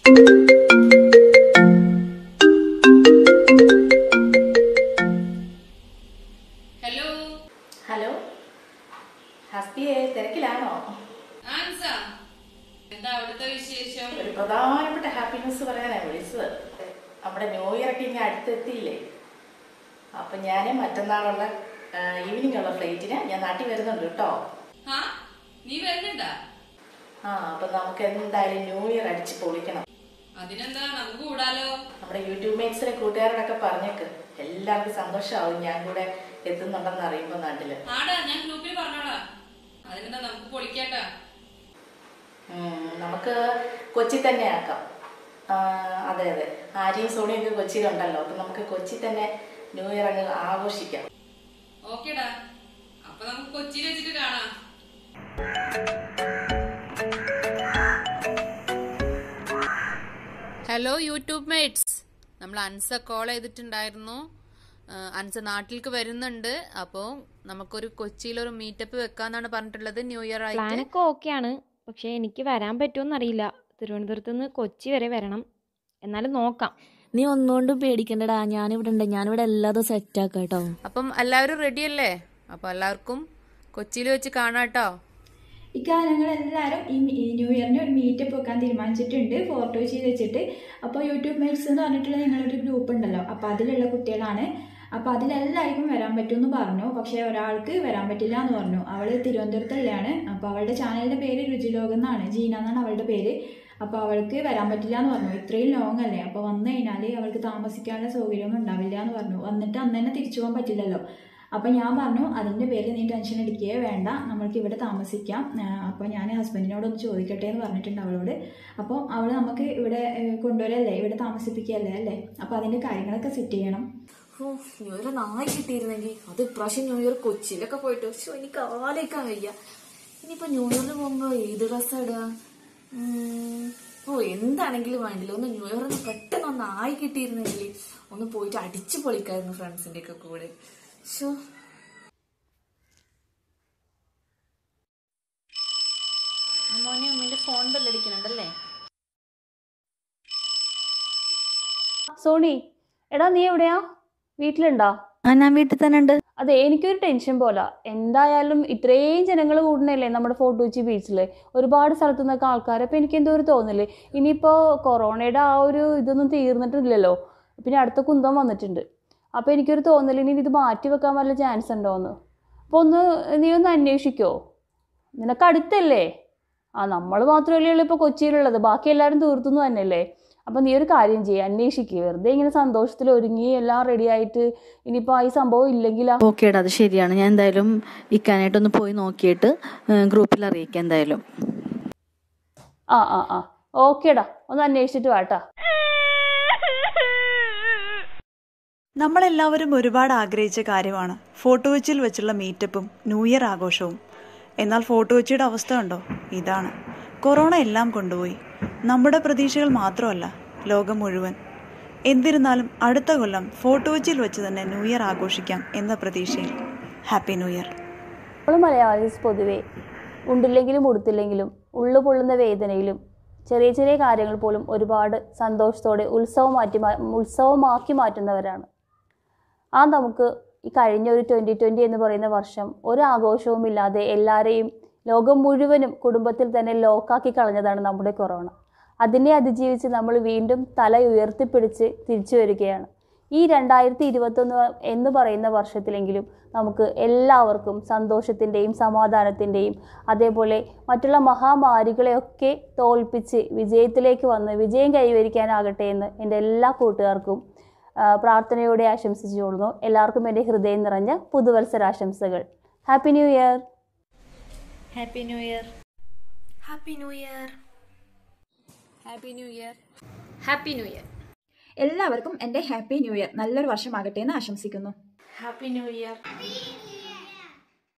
hello hello ഹസ്ബിയെ തിരക്കിലാണോ ആൻസ എന്താ അവിടുത്തെ വിശേഷം ഒരു പ്രധാനപ്പെട്ട ഹാപ്പിനെസ് പറയാനാണ് വിളിച്ചത് നമ്മുടെ ന്യൂ ഇയർ ഒക്കെ ഇങ്ങനെ അടുത്തെത്തിയില്ലേ അപ്പം ഞാൻ മറ്റന്നാളുള്ള ഈവനിങ് ഉള്ള ഫ്ലൈറ്റിന് ഞാൻ നാട്ടിൽ വരുന്നുണ്ട് കേട്ടോ ഹാ നീ വരുന്നുണ്ടാ ആ അപ്പം നമുക്ക് എന്തായാലും ന്യൂ ഇയർ അടിച്ച് പൊളിക്കണം അതിനെന്താ നമുക്ക് കൂടാലോ നമ്മുടെ യൂട്യൂബ് മേറ്റ്സിലെ കൂട്ടുകാരോടൊക്കെ പറഞ്ഞേക്ക് എല്ലാവർക്കും സന്തോഷമാവും ഞാൻ കൂടെ എത്തുന്നുണ്ടെന്ന് അറിയുമ്പോൾ നാട്ടില് ആടാ ഞാൻ ഗ്രൂപ്പിൽ പറഞ്ഞോടാ അതിനെന്താ നമുക്ക് പൊളിക്കാട്ടാ ഉം, നമുക്ക് കൊച്ചി തന്നെ ആക്കാം ആ, അതെ അതെ ആര്യയും സോണിയും ഒക്കെ കൊച്ചിയിലുണ്ടല്ലോ അപ്പം നമുക്ക് കൊച്ചി തന്നെ ന്യൂ ഇയർ അങ്ങ് ആഘോഷിക്കാം ഓക്കേടാ അപ്പൊ നമുക്ക് കൊച്ചിയിൽ വെച്ചിട്ട് കാണാം ഹലോ യൂട്യൂബ് മേറ്റ്സ് നമ്മൾ അൻസ കോൾ ചെയ്തിട്ടുണ്ടായിരുന്നു ആ, അൻസ നാട്ടിലേക്ക് വരുന്നുണ്ട് അപ്പോൾ നമുക്കൊരു കൊച്ചിയിലൊരു മീറ്റപ്പ് വെക്കാന്നാണ് പറഞ്ഞിട്ടുള്ളത് ന്യൂ ഇയർ ആയിട്ട് പ്ലാനൊക്കെ ഓക്കെയാണ് പക്ഷേ എനിക്ക് വരാൻ പറ്റുമെന്ന് അറിയില്ല തിരുവനന്തപുരത്ത് നിന്ന് കൊച്ചി വരെ വരണം എന്നാലും നോക്കാം നീ ഒന്നുകൊണ്ടും പേടിക്കണ്ടടാ ഞാനിവിടെ ഉണ്ട് ഞാനിവിടെ എല്ലാതും സെറ്റ് ആക്കാം കേട്ടോ അപ്പം എല്ലാവരും റെഡി അല്ലേ അപ്പോൾ എല്ലാവർക്കും കൊച്ചിയിൽ വെച്ച് കാണാം കേട്ടോ ഇക്കാലങ്ങൾ എല്ലാവരും ഈ മി- ഈ ന്യൂ ഇയറിന് ഒരു മീറ്റപ്പ് വെക്കാൻ തീരുമാനിച്ചിട്ടുണ്ട് ഫോട്ടോ ചെയ്ത് വെച്ചിട്ട് അപ്പോൾ യൂട്യൂബ് മേറ്റ്സ് എന്ന് പറഞ്ഞിട്ടുള്ള ഞങ്ങളൊരു ഗ്രൂപ്പ് ഉണ്ടല്ലോ അപ്പോൾ അതിലുള്ള കുട്ടികളാണ് അപ്പോൾ അതിലെല്ലാവർക്കും വരാൻ പറ്റുമെന്ന് പറഞ്ഞു പക്ഷേ ഒരാൾക്ക് വരാൻ പറ്റില്ല എന്ന് പറഞ്ഞു അവൾ തിരുവനന്തപുരത്തുള്ളതാണ് അപ്പോൾ അവളുടെ ചാനലിൻ്റെ പേര് രുചിലോകം എന്നാണ് ജീന എന്നാണ് അവളുടെ പേര് അപ്പോൾ അവൾക്ക് വരാൻ പറ്റില്ല എന്ന് പറഞ്ഞു ഇത്രയും ലോങ് അല്ലേ അപ്പോൾ വന്നു കഴിഞ്ഞാൽ അവൾക്ക് താമസിക്കാനുള്ള സൗകര്യമൊന്നും ഉണ്ടാവില്ല എന്ന് പറഞ്ഞു വന്നിട്ട് അന്ന് തന്നെ തിരിച്ചു പോകാൻ പറ്റില്ലല്ലോ അപ്പം ഞാൻ പറഞ്ഞു അതിൻ്റെ പേരിൽ നീ ടെൻഷൻ അടിക്കുകയോ വേണ്ട നമ്മൾക്ക് ഇവിടെ താമസിക്കാം അപ്പോൾ ഞാൻ ഹസ്ബൻഡിനോടൊന്ന് ചോദിക്കട്ടെ എന്ന് പറഞ്ഞിട്ടുണ്ട് അവളോട് അപ്പോൾ അവൾ നമുക്ക് ഇവിടെ ഏഹ്, കൊണ്ടുവരല്ലേ ഇവിടെ താമസിപ്പിക്കുകയല്ലേ അല്ലേ അപ്പോൾ അതിൻ്റെ കാര്യങ്ങളൊക്കെ സെറ്റ് ചെയ്യണം ഓ ന്യൂ ഇയർ നായി കിട്ടിയിരുന്നെങ്കിൽ അത് ഇപ്രാവശ്യം ന്യൂ ഇയർ കൊച്ചിയിലൊക്കെ പോയിട്ട് പക്ഷെ എനിക്ക് ആലോചിക്കാൻ വയ്യ ഇനിയിപ്പോ ന്യൂ ഇയറിന് പോകുമ്പോ ഏത് ഡ്രസ്സാ ഇടുക ഉം, ഓ എന്താണെങ്കിലും വേണ്ടില്ല ഒന്ന് ന്യൂ ഇയർ ഒന്ന് പെട്ടെന്ന് ഒന്ന് ആയി കിട്ടിയിരുന്നെങ്കിൽ ഒന്ന് പോയിട്ട് അടിച്ചു പൊളിക്കായിരുന്നു ഫ്രണ്ട്സിന്റെ ഒക്കെ കൂടെ ശോ മോനെ ഉമ്മിന്റെ ഫോൺ ബെല്ലടിക്കുന്നുണ്ടല്ലേ സോണി എടാ നീ എവിടെയാ വീട്ടിലുണ്ടോ ആ ഞാൻ വീട്ടിൽ തന്നെ ഉണ്ട് അതെ എനിക്കൊരു ടെൻഷൻ പോലെ എന്തായാലും ഇത്രയും ജനങ്ങൾ കൂടുന്നല്ലേ നമ്മുടെ ഫോർട്ട് കൊച്ചി ബീച്ചിൽ ഒരുപാട് സ്ഥലത്തു നിന്നൊക്കെ ആൾക്കാർ അപ്പോൾ എനിക്ക് എന്തോ ഒരു തോന്നല് ഇനിയിപ്പോൾ കൊറോണയുടെ ആ ഒരു ഇതൊന്നും തീർന്നിട്ടില്ലല്ലോ പിന്നെ അടുത്ത കുന്തം വന്നിട്ടുണ്ട് അപ്പോൾ എനിക്കൊരു തോന്നല് ഇനി ഇത് മാറ്റി വെക്കാൻ വല്ല ചാൻസ് ഉണ്ടോയെന്ന് അപ്പോൾ ഒന്ന് നീ ഒന്ന് അന്വേഷിക്കോ നിനക്ക് അടുത്തല്ലേ ആ നമ്മൾ മാത്രമല്ലേ ഉള്ളൂ ഇപ്പോൾ കൊച്ചിയിലുള്ളത് ബാക്കി എല്ലാവരും തീർത്തുന്നു തന്നെയല്ലേ അപ്പം നീ ഒരു കാര്യം ചെയ്യുക അന്വേഷിക്കുക വെറുതെ ഇങ്ങനെ സന്തോഷത്തിൽ ഒരുങ്ങി എല്ലാം റെഡി ആയിട്ട് ഇനിയിപ്പോൾ ഈ സംഭവം ഇല്ലെങ്കിലാ ഓക്കേടാ അത് ശരിയാണ് ഞാൻ എന്തായാലും ഇക്കാനായിട്ടൊന്ന് പോയി നോക്കിയിട്ട് ഗ്രൂപ്പിൽ അറിയിക്കാം എന്തായാലും ആ ആ ആ ഓക്കേടാ ഒന്ന് അന്വേഷിച്ചിട്ട് വാട്ടാ നമ്മളെല്ലാവരും ഒരുപാട് ആഗ്രഹിച്ച കാര്യമാണ് ഫോർട്ട് കൊച്ചിയിൽ വെച്ചുള്ള മീറ്റപ്പും ന്യൂ ഇയർ ആഘോഷവും എന്നാൽ ഫോർട്ട് കൊച്ചിയുടെ അവസ്ഥ കണ്ടോ ഇതാണ് കൊറോണ എല്ലാം കൊണ്ടുപോയി നമ്മുടെ പ്രതീക്ഷകൾ മാത്രമല്ല ലോകം മുഴുവൻ എന്നിരുന്നാലും അടുത്ത കൊല്ലം ഫോർട്ട് കൊച്ചിയിൽ വെച്ച് തന്നെ ന്യൂ ഇയർ ആഘോഷിക്കാം എന്ന പ്രതീക്ഷയിൽ ഹാപ്പി ന്യൂ ഇയർ നമ്മൾ മലയാളീസ് പൊതുവേ ഉണ്ടില്ലെങ്കിലും ഉടുത്തില്ലെങ്കിലും ഉള്ളു പൊള്ളുന്ന വേദനയിലും ചെറിയ ചെറിയ കാര്യങ്ങൾ പോലും ഒരുപാട് സന്തോഷത്തോടെ ഉത്സവം മാറ്റി മാ ഉത്സവമാക്കി മാറ്റുന്നവരാണ് ആ നമുക്ക് ഈ കഴിഞ്ഞ ഒരു ട്വൻറ്റി ട്വൻറ്റി എന്ന് പറയുന്ന വർഷം ഒരു ആഘോഷവും ഇല്ലാതെ എല്ലാവരെയും ലോകം മുഴുവനും കുടുംബത്തിൽ തന്നെ ലോക്കാക്കി കളഞ്ഞതാണ് നമ്മുടെ കൊറോണ അതിനെ അതിജീവിച്ച് നമ്മൾ വീണ്ടും തല ഉയർത്തിപ്പിടിച്ച് തിരിച്ചു വരികയാണ് ഈ രണ്ടായിരത്തി ഇരുപത്തൊന്ന് എന്ന് പറയുന്ന വർഷത്തിലെങ്കിലും നമുക്ക് എല്ലാവർക്കും സന്തോഷത്തിൻ്റെയും സമാധാനത്തിൻ്റെയും അതേപോലെ മറ്റുള്ള മഹാമാരികളെയൊക്കെ തോൽപ്പിച്ച് വിജയത്തിലേക്ക് വന്ന് വിജയം കൈവരിക്കാനാകട്ടെ എന്ന് എൻ്റെ എല്ലാ കൂട്ടുകാർക്കും ആ, പ്രാർത്ഥനയോടെ ആശംസിച്ചുകൊള്ളുന്നു എല്ലാവർക്കും എൻ്റെ ഹൃദയം നിറഞ്ഞ പുതുവത്സരാശംസകൾ happy new year happy new year happy new year happy new year happy new year എല്ലാവർക്കും എൻ്റെ ഹാപ്പി ന്യൂ ഇയർ നല്ലൊരു വർഷമാകട്ടെ എന്ന് ആശംസിക്കുന്നു ഹാപ്പി ന്യൂ ഇയർ